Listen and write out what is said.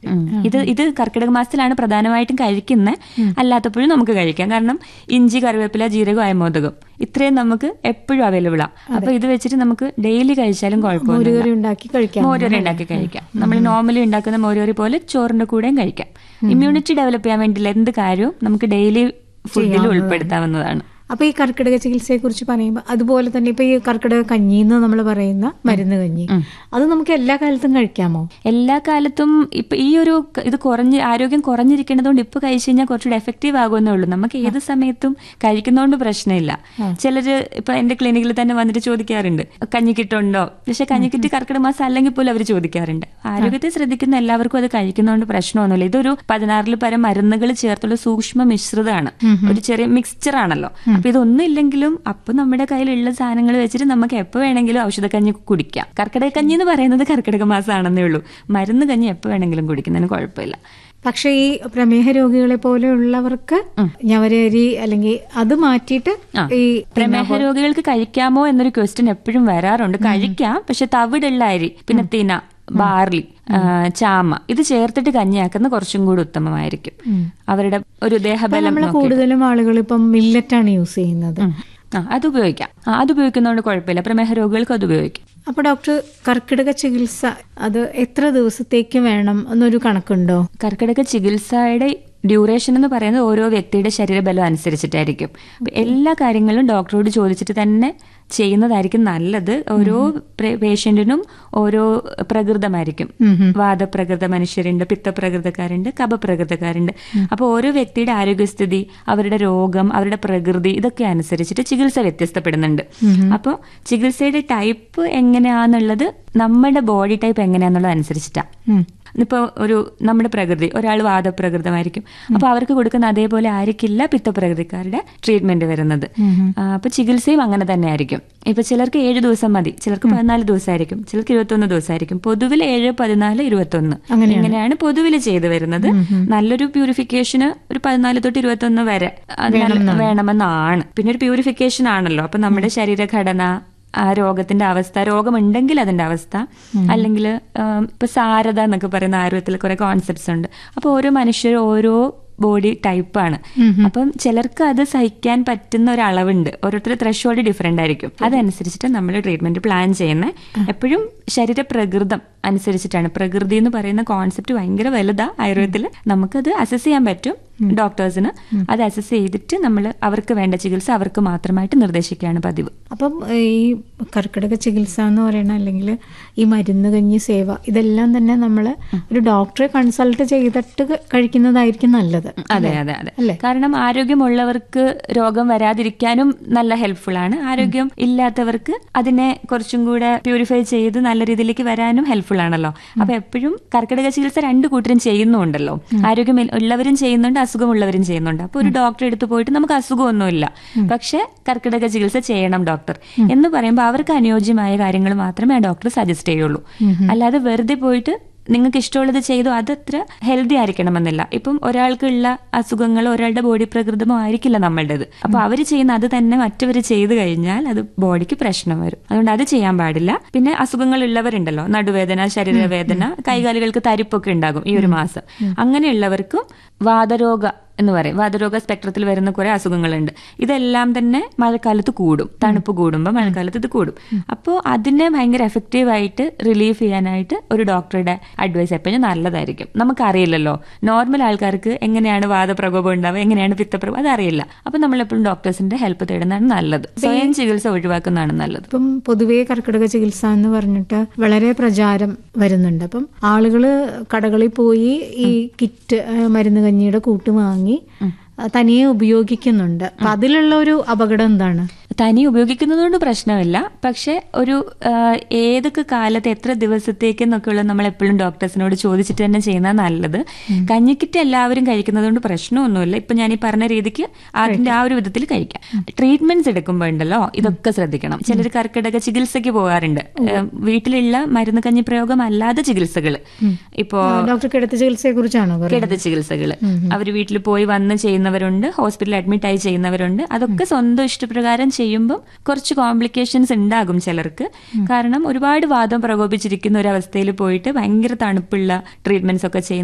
ഉം. ഇത് ഇത് കർക്കിടക മാസത്തിലാണ് പ്രധാനമായിട്ടും കഴിക്കുന്നത് അല്ലാത്തപ്പോഴും നമുക്ക് കഴിക്കാം കാരണം ഇഞ്ചി കറിവേപ്പില ജീരകം അയമോദകം ഇത്രയും നമുക്ക് എപ്പോഴും അവൈലബിൾ ആണ് അപ്പൊ ഇത് വെച്ചിട്ട് നമുക്ക് ഡെയിലി കഴിച്ചാലും കുഴപ്പമൊന്നുമില്ല മോരുകറി ഉണ്ടാക്കി കഴിക്കാം മോരുകറി ഉണ്ടാക്കി കഴിക്കാം നമ്മൾ നോർമലി ഉണ്ടാക്കുന്ന മോരുകറി പോലെ ചോറിന്റെ കൂടെയും കഴിക്കാം ഇമ്മ്യൂണിറ്റി ഡെവലപ്പ് ചെയ്യാൻ വേണ്ടിയുള്ള എന്ത് കാര്യവും നമുക്ക് ഡെയിലി ഫുഡിൽ ഉൾപ്പെടുത്താവുന്നതാണ് അപ്പൊ ഈ കർക്കിടക ചികിത്സയെ കുറിച്ച് പറയുമ്പോൾ അതുപോലെ തന്നെ ഇപ്പൊ ഈ കർക്കിടക കഞ്ഞി എന്ന് നമ്മൾ പറയുന്ന മരുന്ന് കഞ്ഞി അത് നമുക്ക് എല്ലാ കാലത്തും കഴിക്കാമോ എല്ലാ കാലത്തും ഇപ്പൊ ഈ ഒരു ക- ഇത് കുറഞ്ഞ് ആരോഗ്യം കുറഞ്ഞിരിക്കുന്നതുകൊണ്ട് ഇപ്പൊ കഴിച്ചു കഴിഞ്ഞാൽ കുറച്ചുകൂടെ എഫക്റ്റീവ് ആകുമെന്നേ ഉള്ളൂ നമുക്ക് ഏത് സമയത്തും കഴിക്കുന്നതുകൊണ്ട് പ്രശ്നമില്ല ചിലര് ഇപ്പൊ എന്റെ ക്ലിനിക്കിൽ തന്നെ വന്നിട്ട് ചോദിക്കാറുണ്ട് കഞ്ഞിക്കിട്ടുണ്ടോ പക്ഷെ കഞ്ഞിക്കിട്ട് കർക്കിടക മാസം അല്ലെങ്കിൽ പോലും അവർ ചോദിക്കാറുണ്ട് ആരോഗ്യത്തെ ശ്രദ്ധിക്കുന്ന എല്ലാവർക്കും അത് കഴിക്കുന്നതുകൊണ്ട് പ്രശ്നമൊന്നുമില്ല ഇതൊരു പതിനാറിൽ പരം മരുന്നുകൾ ചേർത്തുള്ള സൂക്ഷ്മ മിശ്രിതമാണ് ഒരു ചെറിയ മിക്സ്ചർ ആണല്ലോ അപ്പൊ ഇതൊന്നും ഇല്ലെങ്കിലും അപ്പൊ നമ്മുടെ കയ്യിലുള്ള സാധനങ്ങൾ വെച്ചിട്ട് നമുക്ക് എപ്പോ വേണമെങ്കിലും ഔഷധക്കഞ്ഞി കുടിക്കാം കർക്കിടക കഞ്ഞി എന്ന് പറയുന്നത് കർക്കിടക മാസമാണെന്നേ ഉള്ളൂ മരുന്ന് കഞ്ഞി എപ്പോ വേണമെങ്കിലും കുടിക്കുന്നതിന് കുഴപ്പമില്ല പക്ഷെ ഈ പ്രമേഹ രോഗികളെ പോലെയുള്ളവർക്ക് ഞവരരി അല്ലെങ്കിൽ അത് മാറ്റിയിട്ട് ആ. ഈ പ്രമേഹ രോഗികൾക്ക് കഴിക്കാമോ എന്നൊരു ക്വസ്റ്റ്യൻ എപ്പോഴും വരാറുണ്ട് കഴിക്കാം പക്ഷെ തവിടുള്ള അരി പിന്നെ തിന ബാർലി ആ, ചാമ ഇത് ചേർത്തിട്ട് കഞ്ഞിയാക്കുന്ന കുറച്ചും കൂടി ഉത്തമമായിരിക്കും അവരുടെ ഒരു ദേഹബലം നമ്മൾ നോക്കി. കൂടുതലും ആളുകൾ ഇപ്പം മില്ലറ്റാണ് യൂസ് ചെയ്യുന്നത് ഉം. ആ അത് ഉപയോഗിക്കാം ആ, അത് ഉപയോഗിക്കുന്നതുകൊണ്ട് കുഴപ്പമില്ല പ്രമേഹ രോഗികൾക്ക് അത് ഉപയോഗിക്കാം അപ്പൊ ഡോക്ടർ കർക്കിടക ചികിത്സ അത് എത്ര ദിവസത്തേക്ക് വേണം എന്നൊരു കണക്കുണ്ടോ കർക്കിടക ചികിത്സയുടെ ഡ്യൂറേഷൻ എന്ന് പറയുന്നത് ഓരോ വ്യക്തിയുടെ ശരീരബലം അനുസരിച്ചിട്ടായിരിക്കും അപ്പൊ എല്ലാ കാര്യങ്ങളും ഡോക്ടറോട് ചോദിച്ചിട്ട് തന്നെ ചെയ്യുന്നതായിരിക്കും നല്ലത് ഓരോ പേഷ്യന്റിനും ഓരോ പ്രകൃതമായിരിക്കും വാദപ്രകൃത മനുഷ്യരുണ്ട് പിത്തപ്രകൃതക്കാരുണ്ട് കപപ്രകൃതക്കാരുണ്ട് അപ്പോൾ ഓരോ വ്യക്തിയുടെ ആരോഗ്യസ്ഥിതി അവരുടെ രോഗം അവരുടെ പ്രകൃതി ഇതൊക്കെ അനുസരിച്ചിട്ട് ചികിത്സ വ്യത്യസ്തപ്പെടുന്നുണ്ട് അപ്പോൾ ചികിത്സയുടെ ടൈപ്പ് എങ്ങനെയാന്നുള്ളത് നമ്മുടെ ബോഡി ടൈപ്പ് എങ്ങനെയാന്നുള്ളത് അനുസരിച്ചിട്ടാണ് ഇപ്പൊ ഒരു നമ്മുടെ പ്രകൃതി ഒരാൾ വാദപ്രകൃതമായിരിക്കും അപ്പൊ അവർക്ക് കൊടുക്കുന്ന അതേപോലെ ആയിരിക്കില്ല പിത്തപ്രകൃതിക്കാരുടെ ട്രീറ്റ്മെന്റ് വരുന്നത് ആ, അപ്പൊ ചികിത്സയും അങ്ങനെ തന്നെ ആയിരിക്കും ഇപ്പൊ ചിലർക്ക് ഏഴ് ദിവസം മതി ചിലർക്ക് പതിനാല് ദിവസമായിരിക്കും ചിലർക്ക് ഇരുപത്തൊന്ന് ദിവസമായിരിക്കും പൊതുവിൽ ഏഴ് പതിനാല് ഇരുപത്തൊന്ന് ഇങ്ങനെയാണ് പൊതുവിൽ ചെയ്തു വരുന്നത് നല്ലൊരു പ്യൂരിഫിക്കേഷന് ഒരു പതിനാല് തൊട്ട് ഇരുപത്തൊന്ന് വരെ അത് നല്ല- വേണമെന്നാണ് പിന്നെ ഒരു പ്യൂരിഫിക്കേഷൻ ആണല്ലോ അപ്പൊ നമ്മുടെ ശരീരഘടന ആ രോഗത്തിന്റെ അവസ്ഥ രോഗമുണ്ടെങ്കിൽ അതിന്റെ അവസ്ഥ അല്ലെങ്കിൽ ഇപ്പൊ സാരത എന്നൊക്കെ പറയുന്ന ആയുർവേദത്തിൽ കുറെ കോൺസെപ്റ്റ്സ് ഉണ്ട് അപ്പൊ ഓരോ മനുഷ്യർ ഓരോ ബോഡി ടൈപ്പാണ് അപ്പം ചിലർക്ക് അത് സഹിക്കാൻ പറ്റുന്ന ഒരു അളവുണ്ട് ഓരോരുത്തരുടെ ത്രഷോൾഡ് ഡിഫറെന്റ് ആയിരിക്കും അതനുസരിച്ചിട്ട് നമ്മൾ ട്രീറ്റ്മെന്റ് പ്ലാൻ ചെയ്യുന്നത് എപ്പോഴും ശരീര പ്രകൃതം അനുസരിച്ചിട്ടാണ് പ്രകൃതി എന്ന് പറയുന്ന കോൺസെപ്റ്റ് ഭയങ്കര വലുതാ ആയുർവേദത്തിൽ നമുക്കത് അസസ് ചെയ്യാൻ പറ്റും ഡോക്ടേഴ്സിന് അത് അസസ് ചെയ്തിട്ട് നമ്മൾ അവർക്ക് വേണ്ട ചികിത്സ അവർക്ക് മാത്രമായിട്ട് നിർദ്ദേശിക്കുകയാണ് പതിവ് അപ്പം ഈ കർക്കിടക ചികിത്സ എന്ന് പറയണ അല്ലെങ്കിൽ ഈ മരുന്ന് കഞ്ഞി സേവ ഇതെല്ലാം തന്നെ നമ്മൾ ഒരു ഡോക്ടറെ കൺസൾട്ട് ചെയ്തിട്ട് ക- കഴിക്കുന്നതായിരിക്കും നല്ലത് അതെ അതെ അതെ അല്ലേ? കാരണം ആരോഗ്യമുള്ളവർക്ക് രോഗം വരാതിരിക്കാനും നല്ല ഹെൽപ്ഫുൾ ആണ് ആരോഗ്യം ഇല്ലാത്തവർക്ക് അതിനെ കുറച്ചും കൂടെ പ്യൂരിഫൈ ചെയ്ത് നല്ല രീതിയിലേക്ക് വരാനും ഹെൽപ്ഫുൾ ആണല്ലോ അപ്പൊ എപ്പോഴും കർക്കിടക ചികിത്സ രണ്ട് കൂട്ടരും ചെയ്യുന്നുണ്ടല്ലോ ആരോഗ്യം ഇൽ- ഉള്ളവരും ചെയ്യുന്നുണ്ട് അസുഖമുള്ളവരും ചെയ്യുന്നുണ്ട് അപ്പൊ ഒരു ഡോക്ടറെ അടുത്ത് പോയിട്ട് നമുക്ക് അസുഖമൊന്നുമില്ല പക്ഷെ കർക്കിടക ചികിത്സ ചെയ്യണം ഡോക്ടർ എന്ന് പറയുമ്പോൾ അവർക്ക് അനുയോജ്യമായ കാര്യങ്ങൾ മാത്രമേ ആ ഡോക്ടർ സജസ്റ്റ് ചെയ്യുള്ളൂ അല്ലാതെ വെറുതെ പോയിട്ട് നിങ്ങൾക്ക് ഇഷ്ടമുള്ളത് ചെയ്തു അതത്ര ഹെൽത്തി ആയിരിക്കണമെന്നില്ല ഇപ്പം ഒരാൾക്കുള്ള അസുഖങ്ങൾ ഒരാളുടെ ബോഡി പ്രകൃതമോ ആയിരിക്കില്ല നമ്മളുടേത് അപ്പൊ അവർ ചെയ്യുന്ന അത് തന്നെ മറ്റവർ ചെയ്തു കഴിഞ്ഞാൽ അത് ബോഡിക്ക് പ്രശ്നം വരും അതുകൊണ്ട് അത് ചെയ്യാൻ പാടില്ല പിന്നെ അസുഖങ്ങൾ ഉള്ളവരുണ്ടല്ലോ നടുവേദന ശരീരവേദന കൈകാലുകൾക്ക് തരിപ്പൊക്കെ ഉണ്ടാകും ഈ ഒരു മാസം അങ്ങനെയുള്ളവർക്കും വാതരോഗ എന്ന് പറയും വാതരോഗ സ്പെക്ട്രത്തിൽ വരുന്ന കുറെ അസുഖങ്ങളുണ്ട് ഇതെല്ലാം തന്നെ മഴക്കാലത്ത് കൂടും തണുപ്പ് കൂടുമ്പോൾ മഴക്കാലത്ത് ഇത് കൂടും അപ്പോൾ അതിനെ ഭയങ്കര എഫക്റ്റീവ് ആയിട്ട് റിലീഫ് ചെയ്യാനായിട്ട് ഒരു ഡോക്ടറുടെ അഡ്വൈസ് എപ്പോഴും നല്ലതായിരിക്കും നമുക്കറിയില്ലല്ലോ നോർമൽ ആൾക്കാർക്ക് എങ്ങനെയാണ് വാദപ്രകോപം ഉണ്ടാവുക എങ്ങനെയാണ് പിത്തപ്രകോപം അതറിയില്ല അപ്പൊ നമ്മൾ എപ്പോഴും ഡോക്ടേഴ്സിന്റെ ഹെൽപ്പ് തേടുന്നതാണ് നല്ലത് സ്വയം ചികിത്സ ഒഴിവാക്കുന്നതാണ് നല്ലത് ഇപ്പം പൊതുവേ കർക്കിടക ചികിത്സ എന്ന് പറഞ്ഞിട്ട് വളരെ പ്രചാരം വരുന്നുണ്ട് അപ്പം ആളുകള് കടകളിൽ പോയി ഈ കിറ്റ് ആ, മരുന്ന് കഞ്ഞിയുടെ കൂട്ട് വാങ്ങി ആ, തനിയെ ഉപയോഗിക്കുന്നുണ്ട് അപ്പൊ അതിലുള്ള ഒരു അപകടം എന്താണ് തനി ഉപയോഗിക്കുന്നതുകൊണ്ട് പ്രശ്നമില്ല പക്ഷെ ഒരു ആ, ഏതൊക്കെ കാലത്ത് എത്ര ദിവസത്തേക്കെന്നൊക്കെയുള്ള നമ്മൾ എപ്പോഴും ഡോക്ടേഴ്സിനോട് ചോദിച്ചിട്ട് തന്നെ ചെയ്യുന്നത് നല്ലത് കഞ്ഞിക്കിറ്റ് എല്ലാവരും കഴിക്കുന്നതുകൊണ്ട് പ്രശ്നമൊന്നുമില്ല ഇപ്പൊ ഞാൻ ഈ പറഞ്ഞ രീതിക്ക് അതിന്റെ ആ ഒരു വിധത്തിൽ കഴിക്കാം ട്രീറ്റ്മെന്റ്സ് എടുക്കുമ്പോൾ ഉണ്ടല്ലോ ഇതൊക്കെ ശ്രദ്ധിക്കണം ചിലർ കർക്കിടക ചികിത്സയ്ക്ക് പോകാറുണ്ട് ആ, വീട്ടിലുള്ള മരുന്ന് കഞ്ഞി പ്രയോഗം അല്ലാതെ ചികിത്സകൾ ഇപ്പോ ഡോക്ടർ കിടത്തി ചികിത്സയെ കുറിച്ചാണോ പറയുന്നത് കിടത്തി ചികിത്സകൾ അവർ വീട്ടിൽ പോയി വന്ന് ചെയ്യുന്നവരുണ്ട് ഹോസ്പിറ്റലിൽ അഡ്മിറ്റ് ആയി ചെയ്യുന്നവരുണ്ട് അതൊക്കെ സ്വന്തം ഇഷ്ടപ്രകാരം ചെയ്യുമ്പോൾ കുറച്ച് കോംപ്ലിക്കേഷൻസ് ഉണ്ടാകും ചിലർക്ക് കാരണം ഒരുപാട് വാദം പ്രകോപിച്ചിരിക്കുന്ന ഒരു അവസ്ഥയിൽ പോയിട്ട് ഭയങ്കര തണുപ്പുള്ള ട്രീറ്റ്മെന്റ്സ് ഒക്കെ ചെയ്യുന്ന